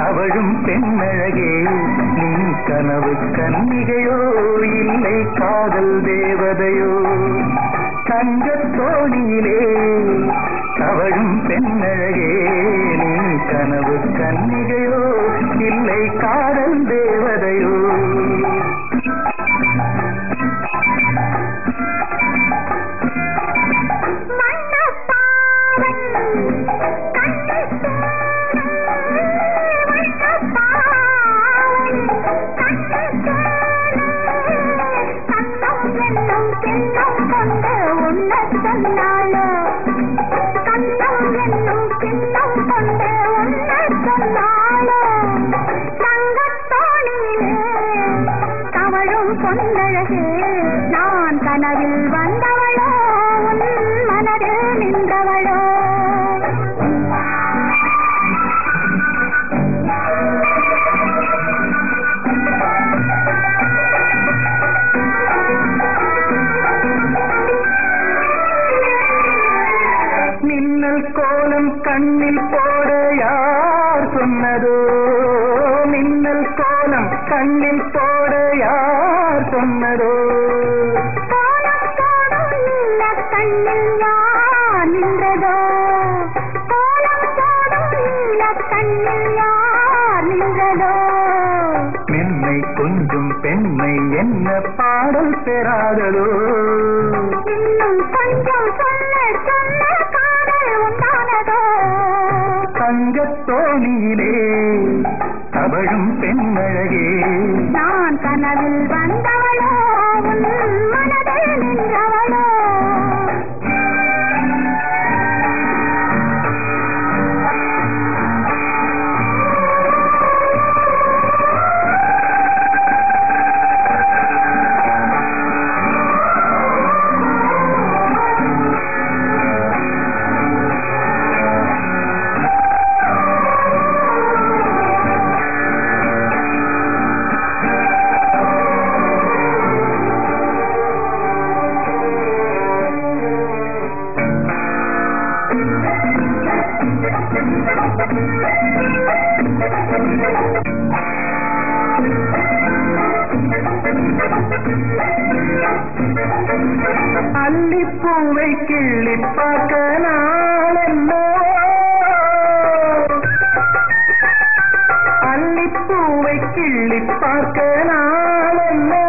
தவழும் பெண்ணழகே நீ கனவு கன்னிகையோ இல்லை காதல் தேவதையோ தங்கத் தோணியிலே தவழும் பெண்ணழகே நீ கனவு கன்னிகையோ இல்லை காதல் தேவதையோ சொன்னாலோ கண்ணம் என்னும் கிண்ணம் கொண்டு உன்ன சொன்னாலோ தங்கத்தோணியிலே தவழும் பொன்னழகே நான் கனவில் வந்தவளோ உன் மனதில் நின்றவளோ மின்னல் கோலம் கண்ணில் போட யார் சொன்னதோ மின்னல் கோலம் கண்ணில் போட யார் சொன்னதோ கோலம் போடும் நீல கண்ணில் யார் நின்றதோ கோலம் போடும் நீல கண்ணில் யார் நின்றதோ மென்மை கொஞ்சம் பெண்மை என்ன பாடல் பெறாததோ இன்னும் கொஞ்சம் சொல்ல சொல்ல காதல் உண்டானதோ தங்கத் தோணியிலே தவழும் பெண்ணழகே நான் கனவில் வந்தவளோ உன் மனதில் நின்றவளோ அல்லிப்பூவை கிள்ளி பார்க்க நாளென்னோ அல்லிப்பூவை கிள்ளி பார்க்க நாளென்னோ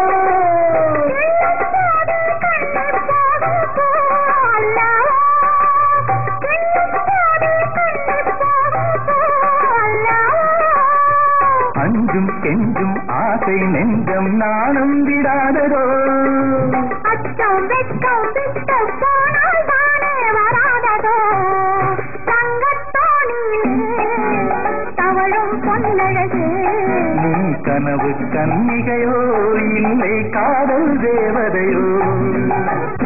அஞ்சும் கெஞ்சும் ஆசை நெஞ்சம் நாணம் விடாததோ அச்சம் வெட்கம் விட்டு போனால் தானே வராததோ தங்கத்தோணியிலே தவழும் பொன்னழகே நீ கனவு கன்னிகையோ இல்லை காதல் தேவதையோ